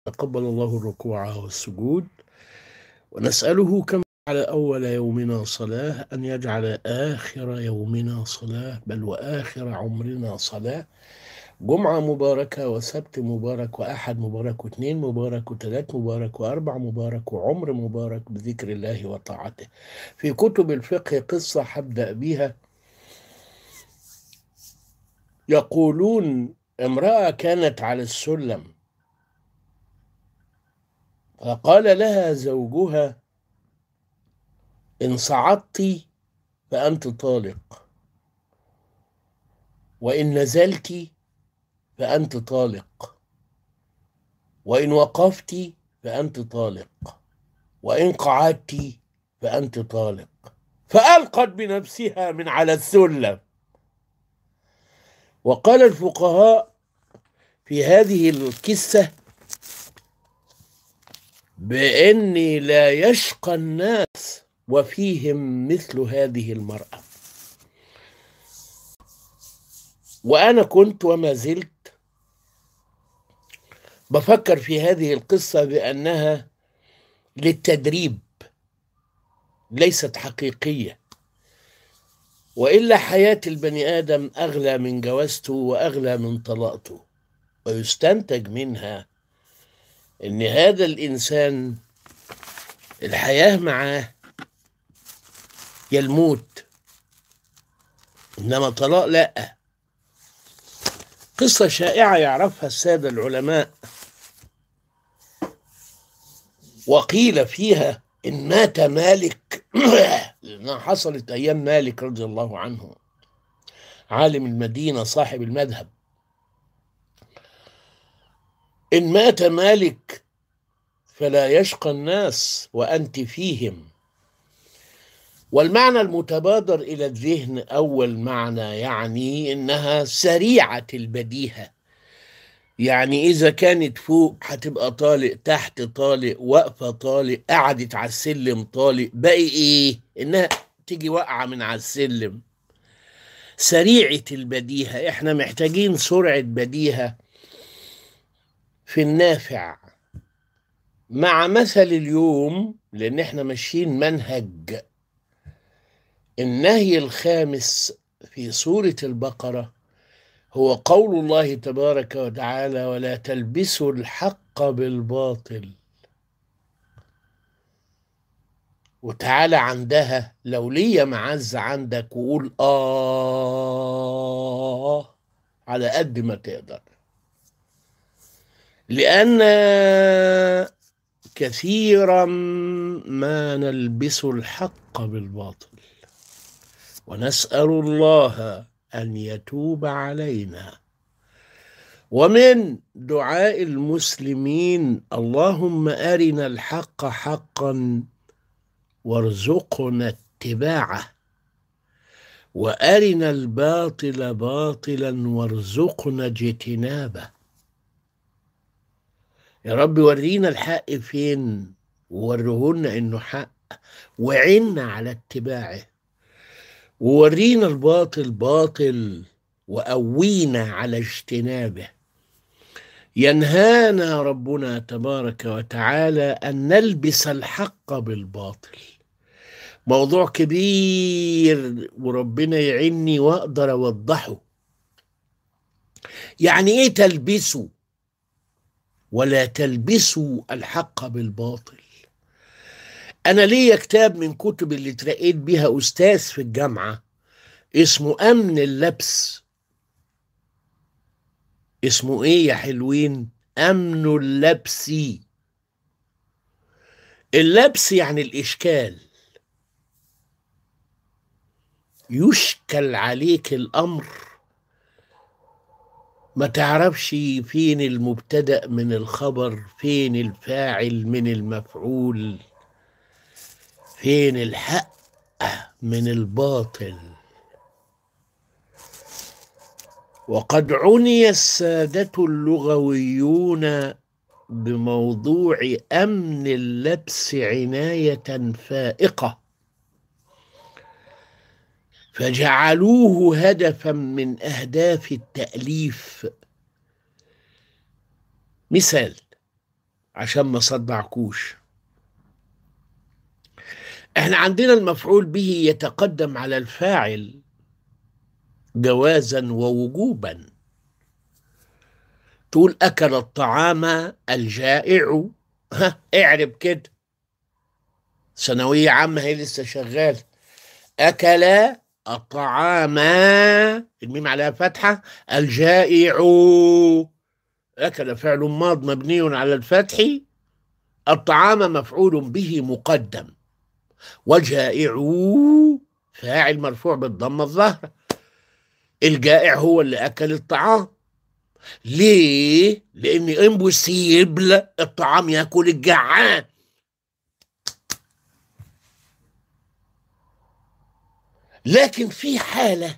تقبل الله الركوع والسجود ونسأله كما على أول يومنا صلاة أن يجعل آخر يومنا صلاة بل وآخر عمرنا صلاة جمعة مباركة وسبت مبارك وأحد مبارك واثنين مبارك وثلاث مبارك وأربع مبارك وعمر مبارك بذكر الله وطاعته في كتب الفقه قصة هبدأ بها يقولون امرأة كانت على السلم فقال لها زوجها إن صعدت فأنت طالق وإن نزلت فأنت طالق وإن وقفت فأنت طالق وإن قعدت فأنت طالق فألقت بنفسها من على السلم وقال الفقهاء في هذه القصة بأن لا يشقى الناس وفيهم مثل هذه المرأة وأنا كنت وما زلت بفكر في هذه القصة بأنها للتدريب ليست حقيقية وإلا حياة البني آدم أغلى من جوازته وأغلى من طلاقته ويستنتج منها إن هذا الإنسان الحياة معاه يا الموت إنما طلاق لأ قصة شائعة يعرفها السادة العلماء وقيل فيها إن مات مالك لأنها حصلت أيام مالك رضي الله عنه عالم المدينة صاحب المذهب إن مات مالك فلا يشقى الناس وأنت فيهم والمعنى المتبادر إلى الذهن أول معنى يعني إنها سريعة البديهة يعني إذا كانت فوق هتبقى طالق تحت طالق واقفة طالق قعدت على السلم طالق باقي إيه؟ إنها تيجي واقعة من على السلم سريعة البديهة إحنا محتاجين سرعة بديهة في النافع مع مثل اليوم لأن إحنا ماشيين منهج النهي الخامس في سورة البقرة هو قول الله تبارك وتعالى ولا تلبسوا الحق بالباطل وتعالى عندها لو ليا معز عندك وقول آه على قد ما تقدر لأن كثيرا ما نلبس الحق بالباطل ونسأل الله أن يتوب علينا ومن دعاء المسلمين اللهم أرنا الحق حقا وارزقنا اتباعه وأرنا الباطل باطلا وارزقنا اجتنابه يا رب ورينا الحق فين ووريهولنا انه حق وعنا على اتباعه وورينا الباطل باطل وقوينا على اجتنابه ينهانا ربنا تبارك وتعالى ان نلبس الحق بالباطل موضوع كبير وربنا يعني واقدر اوضحه يعني ايه تلبسوا ولا تلبسوا الحق بالباطل أنا ليا كتاب من كتب اللي اترقيت بيها أستاذ في الجامعة اسمه أمن اللبس اسمه إيه يا حلوين؟ أمن اللبس اللبس يعني الإشكال يشكل عليك الأمر ما تعرفش فين المبتدأ من الخبر فين الفاعل من المفعول فين الحق من الباطل وقد عني السادة اللغويون بموضوع أمن اللبس عناية فائقة فجعلوه هدفا من أهداف التأليف مثال عشان ما صدعكوش احنا عندنا المفعول به يتقدم على الفاعل جوازا ووجوبا تقول اكل الطعام الجائع ها اعرب كده ثانوية عامة هي لسه شغال أكل الطعام الميم عليها فتحة الجائع أكل فعل ماض مبني على الفتح الطعام مفعول به مقدم والجائع فاعل مرفوع بالضمة الظاهرة الجائع هو اللي أكل الطعام ليه؟ لأن امبوسيبل الطعام ياكل الجعان لكن في حالة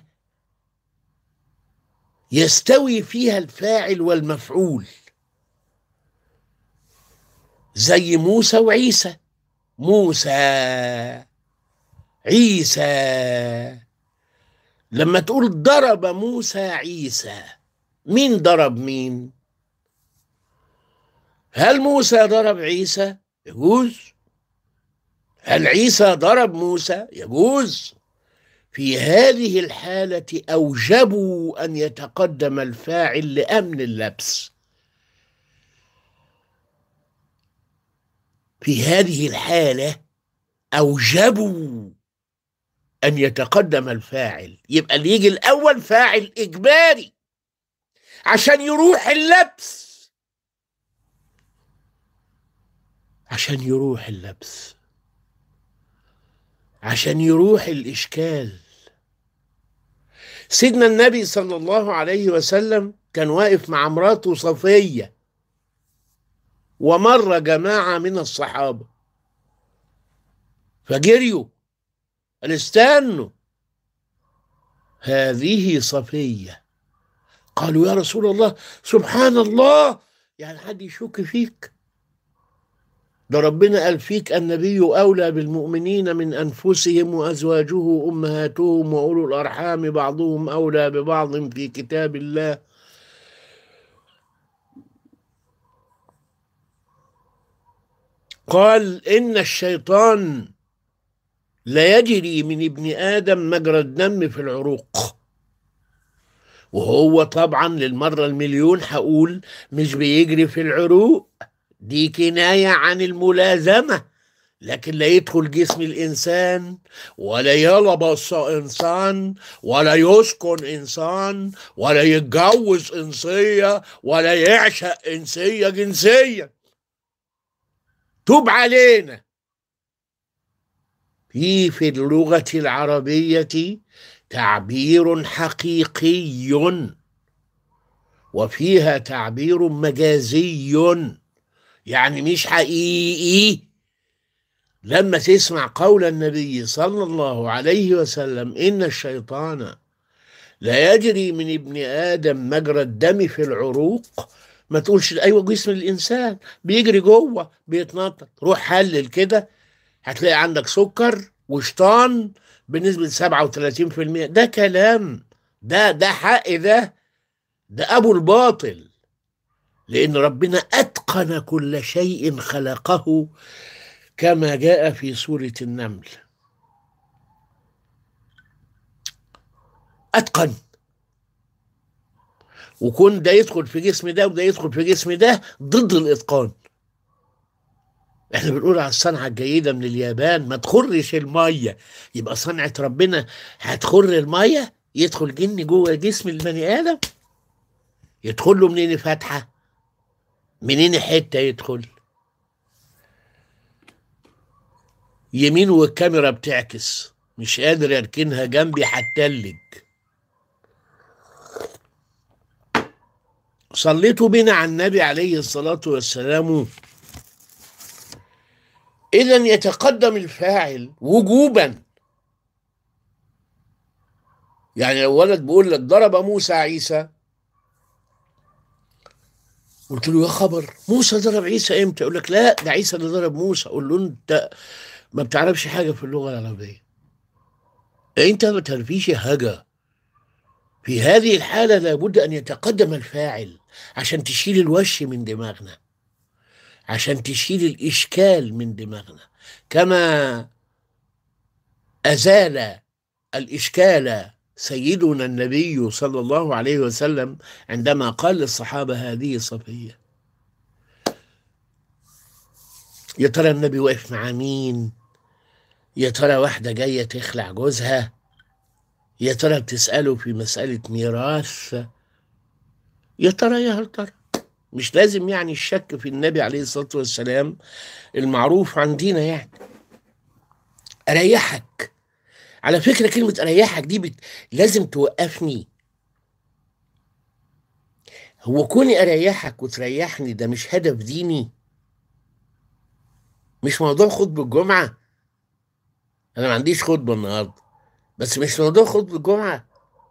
يستوي فيها الفاعل والمفعول زي موسى وعيسى موسى عيسى لما تقول ضرب موسى عيسى مين ضرب مين هل موسى ضرب عيسى يجوز هل عيسى ضرب موسى يجوز في هذه الحالة أوجبوا أن يتقدم الفاعل لأمن اللبس في هذه الحالة أوجبوا أن يتقدم الفاعل يبقى اللي يجي الأول فاعل إجباري عشان يروح اللبس عشان يروح اللبس عشان يروح الإشكال سيدنا النبي صلى الله عليه وسلم كان واقف مع مراته صفية ومر جماعة من الصحابة فجريوا قال استنوا هذه صفية قالوا يا رسول الله سبحان الله يعني حد يشك فيك ده ربنا قال فيك النبي أولى بالمؤمنين من أنفسهم وأزواجه أمهاتهم وأولو الأرحام بعضهم أولى ببعض في كتاب الله قال إن الشيطان لا يجري من ابن آدم مجرى الدم في العروق وهو طبعا للمرة المليون هقول مش بيجري في العروق دي كناية عن الملازمة لكن لا يدخل جسم الإنسان ولا يلبس إنسان ولا يسكن إنسان ولا يتجوز إنسية ولا يعشق إنسية جنسية توب علينا في في اللغة العربية تعبير حقيقي وفيها تعبير مجازي يعني مش حقيقي لما تسمع قول النبي صلى الله عليه وسلم إن الشيطان لا يجري من ابن آدم مجرى الدم في العروق ما تقولش أيوة جسم الإنسان بيجري جوه بيتنطط روح حلل كده هتلاقي عندك سكر وشطان بنسبة 37% ده كلام ده ده حق ده ده أبو الباطل لأن ربنا أتقن كل شيء خلقه كما جاء في سورة النمل أتقن وكون ده يدخل في جسم ده وده يدخل في جسم ده ضد الإتقان احنا بنقول على الصنعة الجيدة من اليابان ما تخرش المية يبقى صنعة ربنا هتخر المية يدخل جن جوه جسم البني آدم يدخل له منين فتحة منين حتة يدخل يمين والكاميرا بتعكس مش قادر يركنها جنبي هتلج صليتوا بنا على النبي عليه الصلاة والسلام إذا يتقدم الفاعل وجوبا يعني لو ولد بيقول لك ضرب موسى عيسى قلت له يا خبر موسى ضرب عيسى امتى؟ يقول لك لا ده عيسى اللي ضرب موسى اقول له انت ما بتعرفش حاجه في اللغه العربيه انت ما تعرفيش حاجه في هذه الحاله لابد ان يتقدم الفاعل عشان تشيل الوش من دماغنا عشان تشيل الإشكال من دماغنا كما أزال الإشكال سيدنا النبي صلى الله عليه وسلم عندما قال للصحابة هذه صفية يا ترى النبي واقف مع مين يا ترى واحدة جاية تخلع جوزها يا ترى بتسأله في مسألة ميراث يا ترى يا هل ترى مش لازم يعني الشك في النبي عليه الصلاة والسلام المعروف عندنا يعني أريحك على فكرة كلمة أريحك دي بت... لازم توقفني هو كوني أريحك وتريحني ده مش هدف ديني مش موضوع خطبة الجمعة أنا ما عنديش خطبة النهاردة بس مش موضوع خطبة الجمعة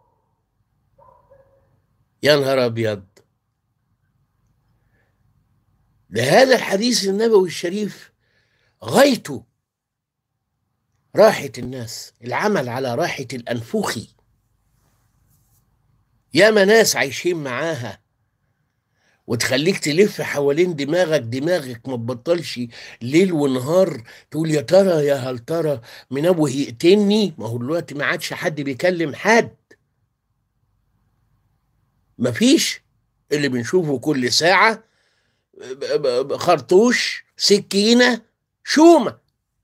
يا نهار أبيض ده هذا الحديث النبوي الشريف غايته راحة الناس العمل على راحة الأنفوخي ياما ناس عايشين معاها وتخليك تلف حوالين دماغك دماغك ما تبطلش ليل ونهار تقول يا ترى يا هل ترى منوه يقتلني ما هو دلوقتي ما عادش حد بيكلم حد مفيش اللي بنشوفه كل ساعة خرطوش سكينة شومة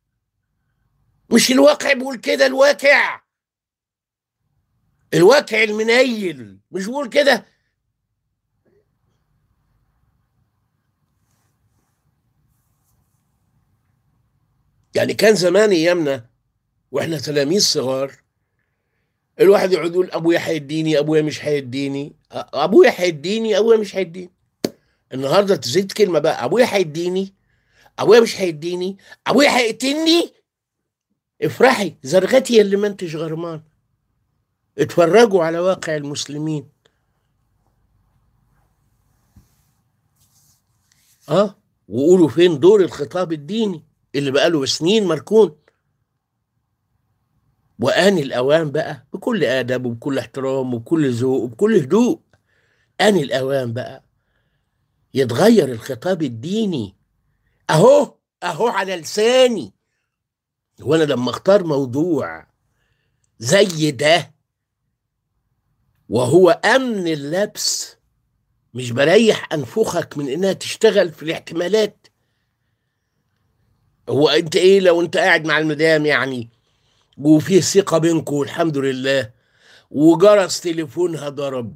مش الواقع بيقول كده الواقع الواقع المنيل مش بيقول كده يعني كان زمان ايامنا واحنا تلاميذ صغار الواحد يقعد يقول ابويا هيديني ابويا مش هيديني ابويا هيديني ابويا مش هيديني النهارده تزيد كلمه بقى ابويا هيديني ابويا مش هيديني ابويا هيقتلني افرحي زرغتي اللي ما انتش غرمان اتفرجوا على واقع المسلمين اه وقولوا فين دور الخطاب الديني اللي بقاله سنين مركون وآن الأوان بقى بكل آداب وبكل احترام وبكل ذوق وبكل هدوء آن الأوان بقى يتغير الخطاب الديني أهو أهو على لساني وأنا لما اختار موضوع زي ده وهو أمن اللبس مش بريح أنفخك من إنها تشتغل في الاحتمالات هو أنت إيه لو أنت قاعد مع المدام يعني وفيه ثقة بينكم والحمد لله وجرس تليفونها ضرب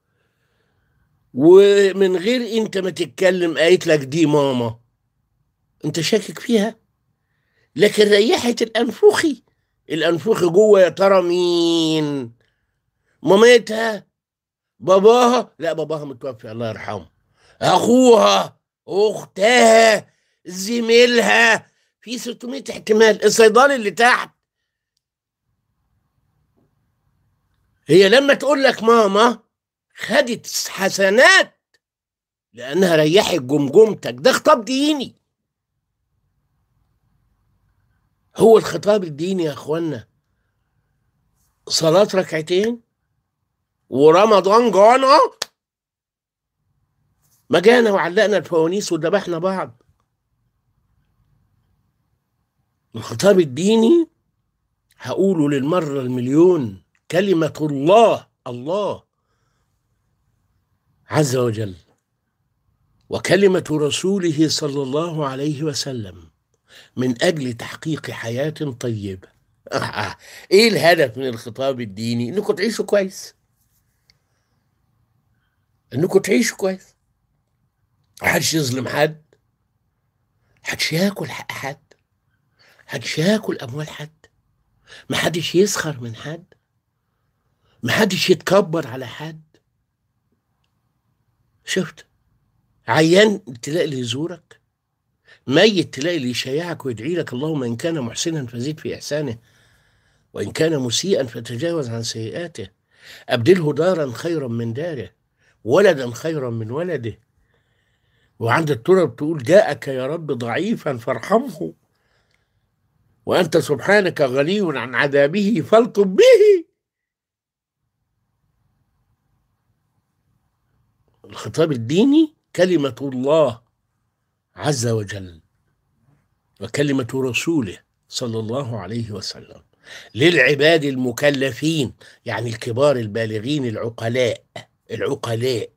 ومن غير انت ما تتكلم قالت لك دي ماما انت شاكك فيها لكن ريحت الانفوخي الانفوخي جوه يا ترى مين مامتها باباها لا باباها متوفي الله يرحمه اخوها اختها زميلها في 600 احتمال الصيدلي اللي تحت هي لما تقول لك ماما خدت حسنات لانها ريحت جمجمتك ده خطاب ديني هو الخطاب الديني يا اخوانا صلاة ركعتين ورمضان جانا ما جانا وعلقنا الفوانيس وذبحنا بعض الخطاب الديني هقوله للمرة المليون كلمة الله الله عز وجل وكلمة رسوله صلى الله عليه وسلم من أجل تحقيق حياة طيبة آه. إيه الهدف من الخطاب الديني؟ إنكم تعيشوا كويس إنكم تعيشوا كويس محدش يظلم حد محدش ياكل حق حد محدش ياكل أموال حد محدش يسخر من حد محدش يتكبر على حد شفت عيان تلاقي اللي يزورك ميت تلاقي اللي يشيعك ويدعي لك اللهم ان كان محسنا فزيد في احسانه وان كان مسيئا فتجاوز عن سيئاته ابدله دارا خيرا من داره ولدا خيرا من ولده وعند التراب تقول جاءك يا رب ضعيفا فارحمه وانت سبحانك غني عن عذابه فالطب به الخطاب الديني كلمة الله عز وجل وكلمة رسوله صلى الله عليه وسلم للعباد المكلفين يعني الكبار البالغين العقلاء العقلاء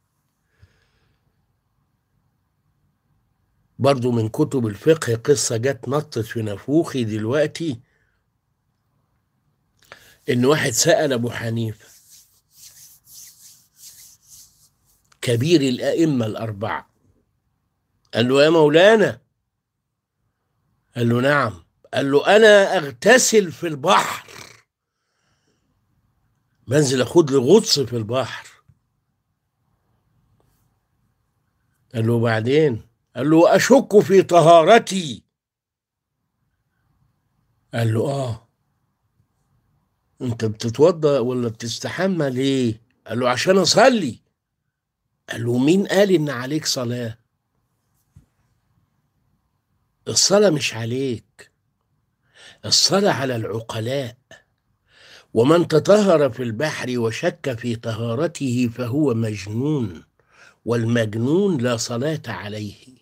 برضو من كتب الفقه قصة جت نطت في نافوخي دلوقتي إن واحد سأل أبو حنيفة كبير الأئمة الأربعة قال له يا مولانا قال له نعم قال له أنا أغتسل في البحر بنزل أخد لي غطس في البحر قال له بعدين قال له أشك في طهارتي قال له آه أنت بتتوضأ ولا بتستحمى ليه؟ قال له عشان أصلي قال له مين قال إن عليك صلاة؟ الصلاة مش عليك الصلاة على العقلاء ومن تطهر في البحر وشك في طهارته فهو مجنون والمجنون لا صلاة عليه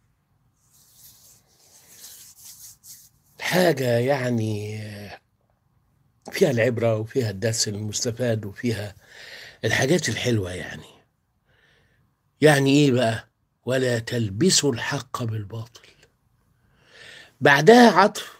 حاجة يعني فيها العبرة وفيها الدرس المستفاد وفيها الحاجات الحلوة يعني يعني ايه بقى ولا تلبسوا الحق بالباطل بعدها عطف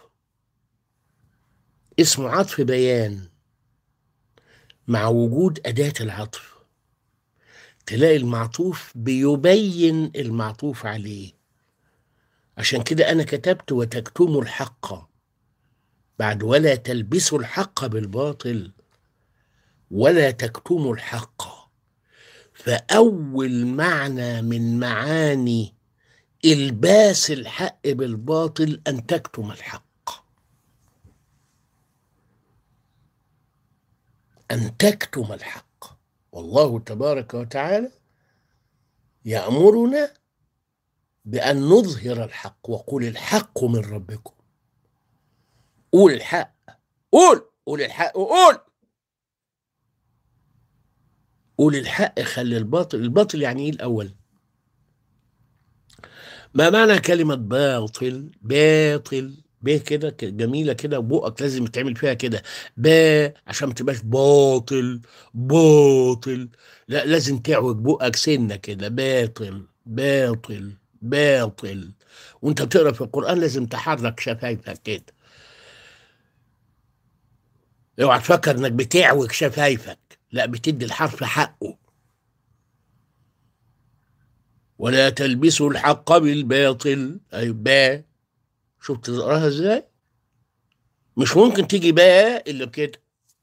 اسمه عطف بيان مع وجود أداة العطف تلاقي المعطوف بيبين المعطوف عليه عشان كده أنا كتبت وتكتموا الحق بعد ولا تلبسوا الحق بالباطل ولا تكتموا الحق فأول معنى من معاني الباس الحق بالباطل ان تكتم الحق ان تكتم الحق والله تبارك وتعالى يامرنا بان نظهر الحق وقول الحق من ربكم قول الحق قول قول الحق وقول قول الحق خلي الباطل الباطل يعني ايه الاول ما معنى كلمة باطل باطل ب كده جميلة كده وبقك لازم تعمل فيها كده با عشان ما تبقاش باطل باطل لا لازم تعوج بقك سنة كده باطل باطل باطل وانت بتقرا في القرآن لازم تحرك شفايفك كده اوعى تفكر انك بتعوج شفايفك لا بتدي الحرف حقه ولا تلبسوا الحق بالباطل أي باء شفت تقراها ازاي مش ممكن تيجي باء الا كده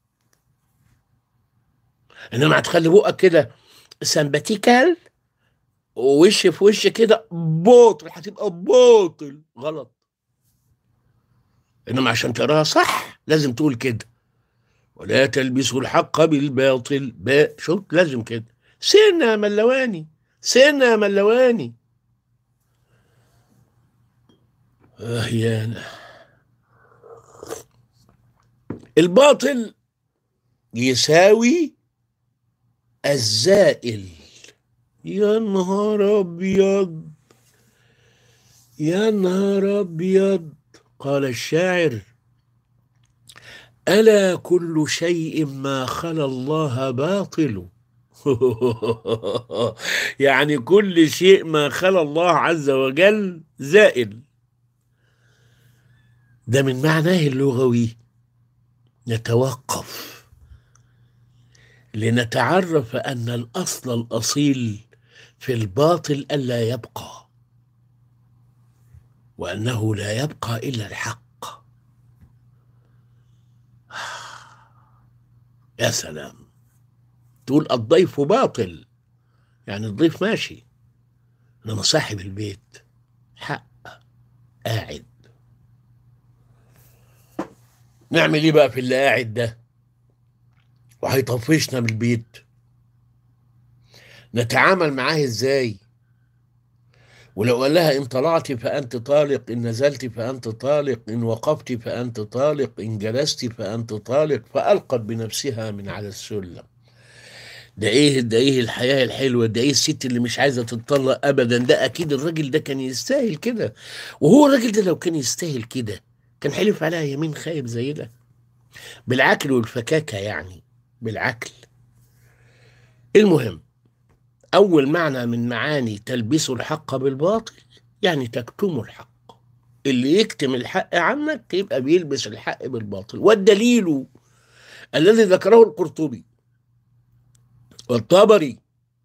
انما هتخلي بقك كده سمباتيكال ووش في وش كده باطل هتبقى باطل غلط انما عشان تقراها صح لازم تقول كده ولا تلبسوا الحق بالباطل باء شفت لازم كده سنة ملواني سنة ملواني آه يا الباطل يساوي الزائل يا نهار ابيض يا نهار ابيض قال الشاعر الا كل شيء ما خلا الله باطل يعني كل شيء ما خلا الله عز وجل زائل ده من معناه اللغوي نتوقف لنتعرف ان الاصل الاصيل في الباطل الا يبقى وانه لا يبقى الا الحق يا سلام تقول الضيف باطل يعني الضيف ماشي انما صاحب البيت حق قاعد نعمل ايه بقى في اللي قاعد ده وهيطفشنا من البيت نتعامل معاه ازاي ولو قال لها ان طلعت فانت طالق ان نزلت فانت طالق ان وقفت فانت طالق ان جلست فانت طالق فالقت بنفسها من على السلم ده ايه ده ايه الحياه الحلوه ده ايه الست اللي مش عايزه تتطلق ابدا ده اكيد الراجل ده كان يستاهل كده وهو الراجل ده لو كان يستاهل كده كان حلف عليها يمين خايب زي ده بالعكل والفكاكه يعني بالعكل المهم اول معنى من معاني تلبسوا الحق بالباطل يعني تكتموا الحق اللي يكتم الحق عنك يبقى بيلبس الحق بالباطل والدليل الذي ذكره القرطبي والطبري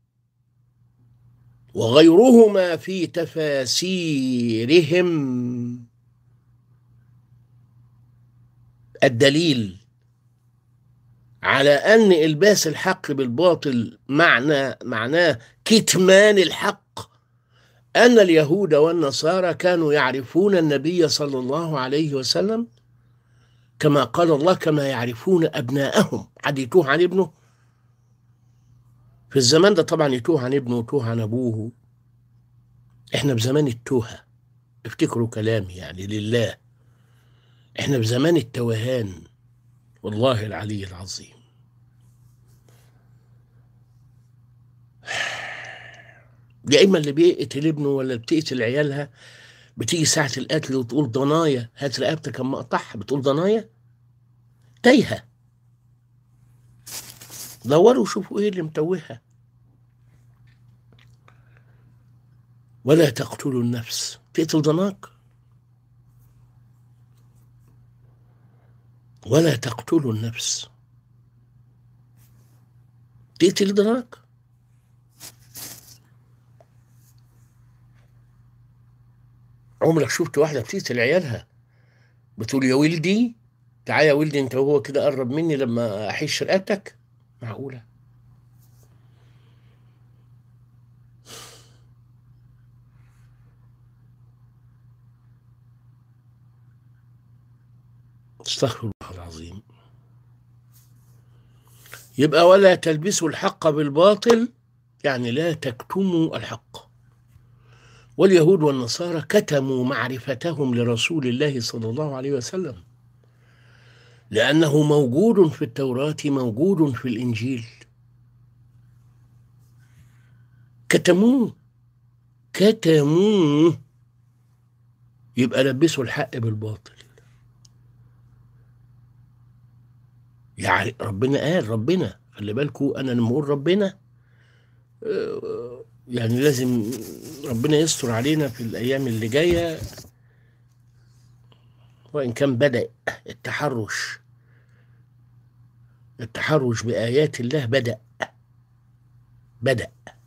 وغيرهما في تفاسيرهم الدليل على ان الباس الحق بالباطل معنى معناه كتمان الحق ان اليهود والنصارى كانوا يعرفون النبي صلى الله عليه وسلم كما قال الله كما يعرفون ابناءهم حد يتوه عن ابنه في الزمان ده طبعا يتوه عن ابنه ويتوه عن ابوه احنا بزمان التوهه افتكروا كلامي يعني لله احنا بزمان التوهان والله العلي العظيم يا اما اللي بيقتل ابنه ولا بتقتل عيالها بتيجي ساعة القتل وتقول ضنايا هات رقبتك اما اقطعها بتقول ضنايا تايهة دوروا شوفوا ايه اللي متوهها ولا تقتلوا النفس تقتل ضناك ولا تقتلوا النفس تقتل ضناك عمرك شفت واحدة بتقتل عيالها بتقول يا ولدي تعالى يا ولدي انت وهو كده قرب مني لما احش رقبتك معقولة استغفر الله العظيم يبقى ولا تلبسوا الحق بالباطل يعني لا تكتموا الحق واليهود والنصارى كتموا معرفتهم لرسول الله صلى الله عليه وسلم لأنه موجود في التوراة موجود في الإنجيل كتموه كتموه يبقى لبسوا الحق بالباطل يعني ربنا قال ربنا خلي بالكوا انا لما اقول ربنا آه، يعني لازم ربنا يستر علينا في الايام اللي جايه وان كان بدا التحرش التحرش بايات الله بدا بدا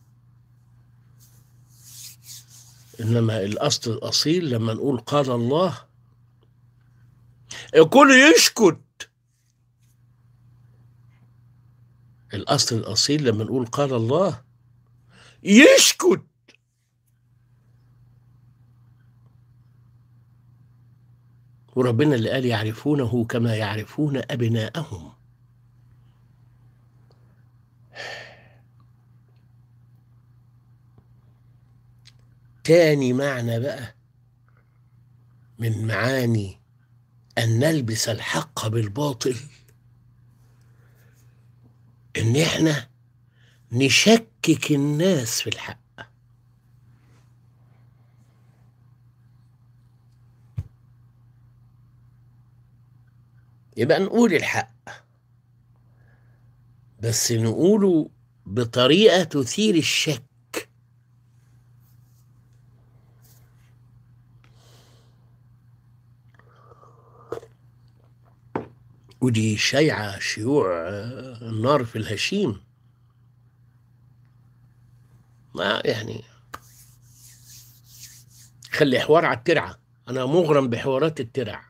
انما الاصل الاصيل لما نقول قال الله الكل يسكت الأصل الأصيل لما نقول قال الله يسكت وربنا اللي قال يعرفونه كما يعرفون أبناءهم تاني معنى بقى من معاني أن نلبس الحق بالباطل ان احنا نشكك الناس في الحق يبقى نقول الحق بس نقوله بطريقة تثير الشك ودي شيعة شيوع آه، النار في الهشيم ما يعني خلي حوار على الترعة أنا مغرم بحوارات الترع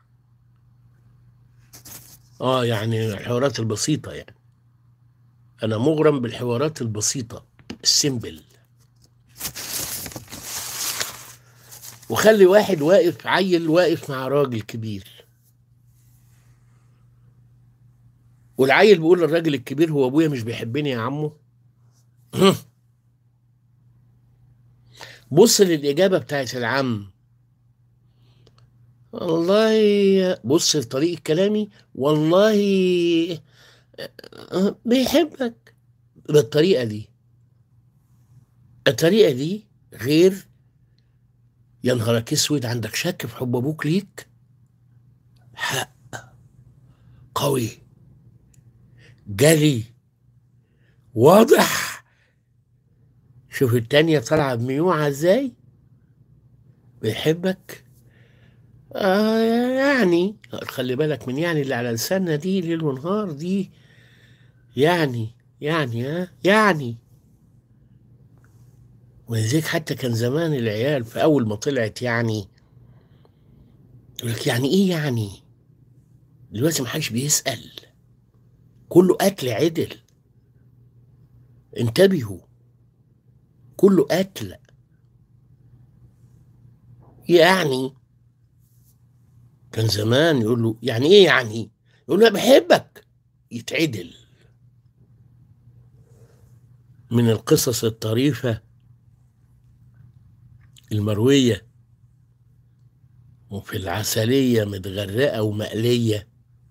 آه يعني الحوارات البسيطة يعني أنا مغرم بالحوارات البسيطة السيمبل وخلي واحد واقف عيل واقف مع راجل كبير والعيل بيقول للراجل الكبير هو ابويا مش بيحبني يا عمو بص للاجابه بتاعت العم والله بص لطريقه كلامي والله بيحبك بالطريقة دي الطريقة دي غير يا نهارك اسود عندك شك في حب ابوك ليك حق قوي جري واضح شوف التانية طالعة بميوعة ازاي بيحبك آه يعني خلي بالك من يعني اللي على لساننا دي ليل ونهار دي يعني يعني ها يعني ولذلك حتى كان زمان العيال في أول ما طلعت يعني يقول لك يعني إيه يعني؟ دلوقتي محدش بيسأل كله قتل عدل انتبهوا كله قتل يعني كان زمان يقول له يعني ايه يعني يقول له بحبك يتعدل من القصص الطريفة المروية وفي العسلية متغرقة ومقلية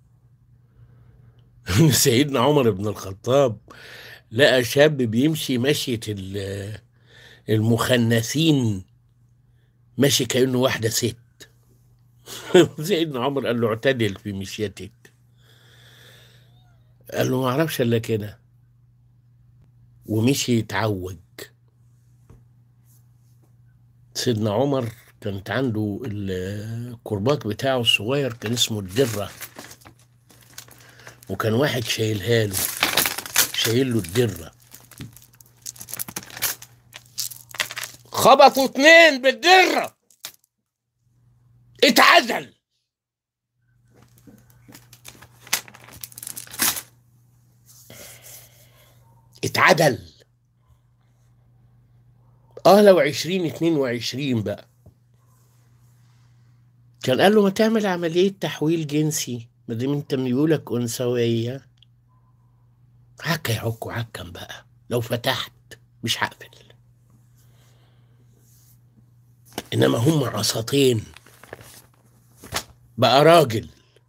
سيدنا عمر بن الخطاب لقى شاب بيمشي مشية المخنثين ماشي كأنه واحدة ست سيدنا عمر قال له اعتدل في مشيتك قال له ما اعرفش الا كده ومشي يتعوج سيدنا عمر كانت عنده الكرباج بتاعه الصغير كان اسمه الدرة وكان واحد شايلها له شايل له الدرة خبطوا اتنين بالدرة اتعزل اتعدل اه لو عشرين اتنين وعشرين بقى كان قال له ما تعمل عملية تحويل جنسي ما دام انت ميولك أنثوية عكا يعك وعكم بقى لو فتحت مش هقفل انما هم عصاتين بقى راجل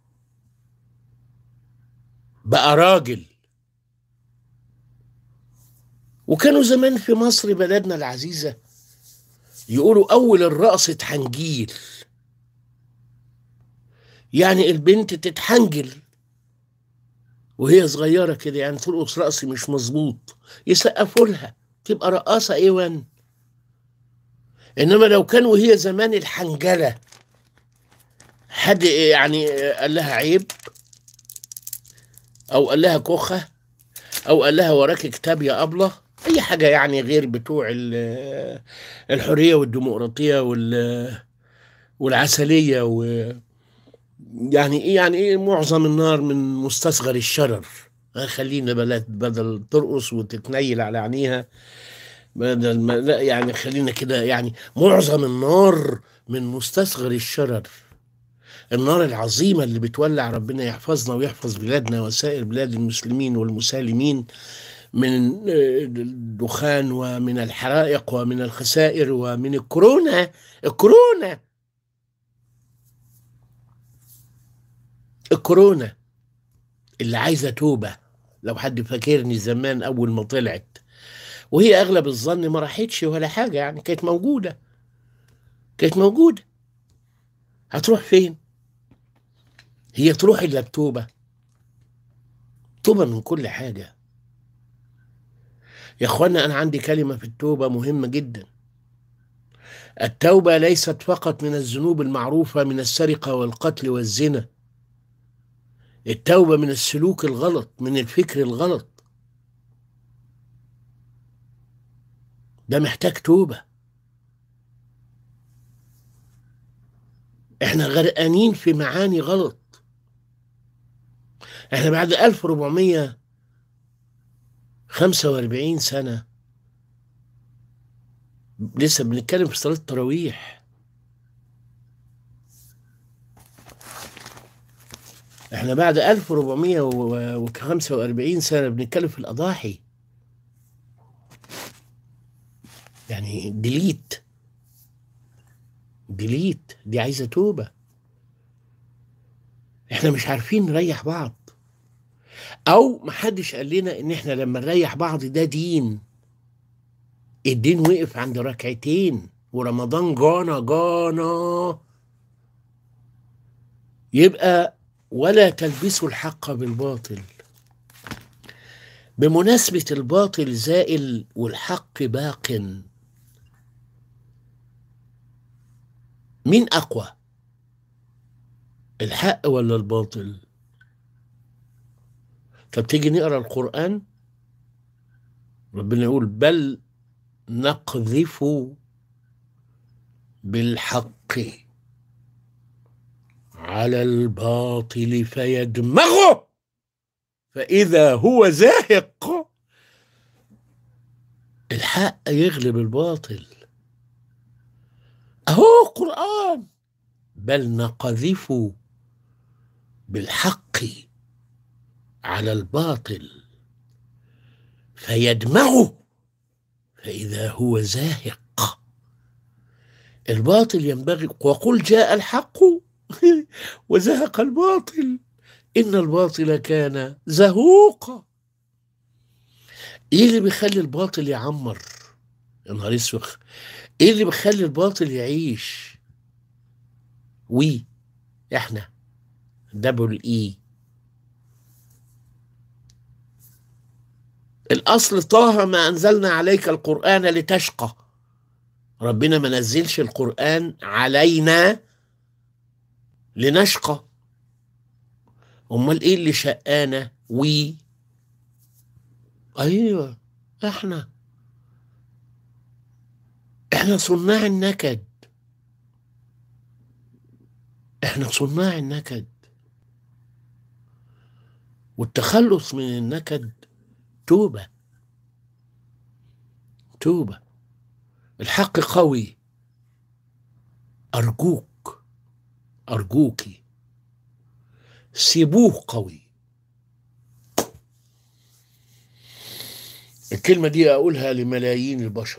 بقى راجل وكانوا زمان في مصر بلدنا العزيزة يقولوا أول الرقص تحنجيل يعني البنت تتحنجل وهي صغيرة كده يعني ترقص رقص مش مظبوط يسقفوا لها تبقى رقاصة ايوان انما لو كان وهي زمان الحنجلة حد يعني قال لها عيب او قال لها كخة او قال لها وراك كتاب يا أبلة اي حاجة يعني غير بتوع الحرية والديمقراطية والعسلية و يعني ايه يعني ايه معظم النار من مستصغر الشرر خلينا بدل بدل ترقص وتتنيل على عينيها بدل ما لا يعني خلينا كده يعني معظم النار من مستصغر الشرر النار العظيمة اللي بتولع ربنا يحفظنا ويحفظ بلادنا وسائر بلاد المسلمين والمسالمين من الدخان ومن الحرائق ومن الخسائر ومن الكورونا الكورونا الكورونا اللي عايزة توبة لو حد فاكرني زمان أول ما طلعت وهي أغلب الظن ما راحتش ولا حاجة يعني كانت موجودة كانت موجودة هتروح فين؟ هي تروح إلا بتوبة توبة من كل حاجة يا اخوانا انا عندي كلمه في التوبه مهمه جدا التوبه ليست فقط من الذنوب المعروفه من السرقه والقتل والزنا التوبه من السلوك الغلط من الفكر الغلط ده محتاج توبه احنا غرقانين في معاني غلط احنا بعد 1400 45 سنة لسه بنتكلم في صلاة التراويح احنا بعد 1445 سنة بنتكلم في الأضاحي يعني ديليت ديليت دي عايزة توبة احنا مش عارفين نريح بعض او محدش قال لنا ان احنا لما نريح بعض ده دين الدين وقف عند ركعتين ورمضان جانا جانا يبقى ولا تلبسوا الحق بالباطل بمناسبة الباطل زائل والحق باق مين أقوى الحق ولا الباطل طب تيجي نقرا القرآن ربنا يقول بل نقذف بالحق على الباطل فيدمغه فإذا هو زاهق الحق يغلب الباطل أهو قرآن بل نقذف بالحق على الباطل فيدمغه فإذا هو زاهق الباطل ينبغي وقل جاء الحق وزهق الباطل إن الباطل كان زهوقا إيه اللي بيخلي الباطل يعمر يا نهار اسوخ إيه اللي بيخلي الباطل يعيش وي إحنا دبل إي الأصل طه ما أنزلنا عليك القرآن لتشقى ربنا ما نزلش القرآن علينا لنشقى امال ايه اللي شقانا وي ايوه احنا احنا صناع النكد احنا صناع النكد والتخلص من النكد توبه توبه الحق قوي ارجوك ارجوكي سيبوه قوي الكلمة دي أقولها لملايين البشر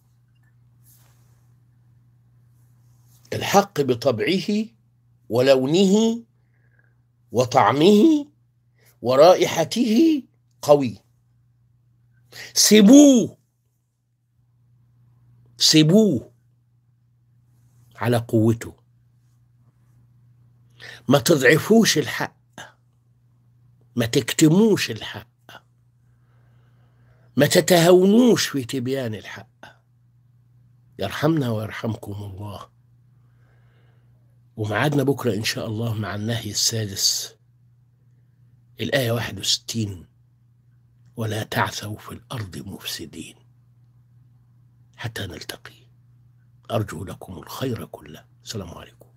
الحق بطبعه ولونه وطعمه ورائحته قوي سيبوه سيبوه على قوته ما تضعفوش الحق ما تكتموش الحق ما تتهاونوش في تبيان الحق يرحمنا ويرحمكم الله ومعادنا بكرة إن شاء الله مع النهي السادس الآية 61 ولا تعثوا في الأرض مفسدين حتى نلتقي أرجو لكم الخير كله السلام عليكم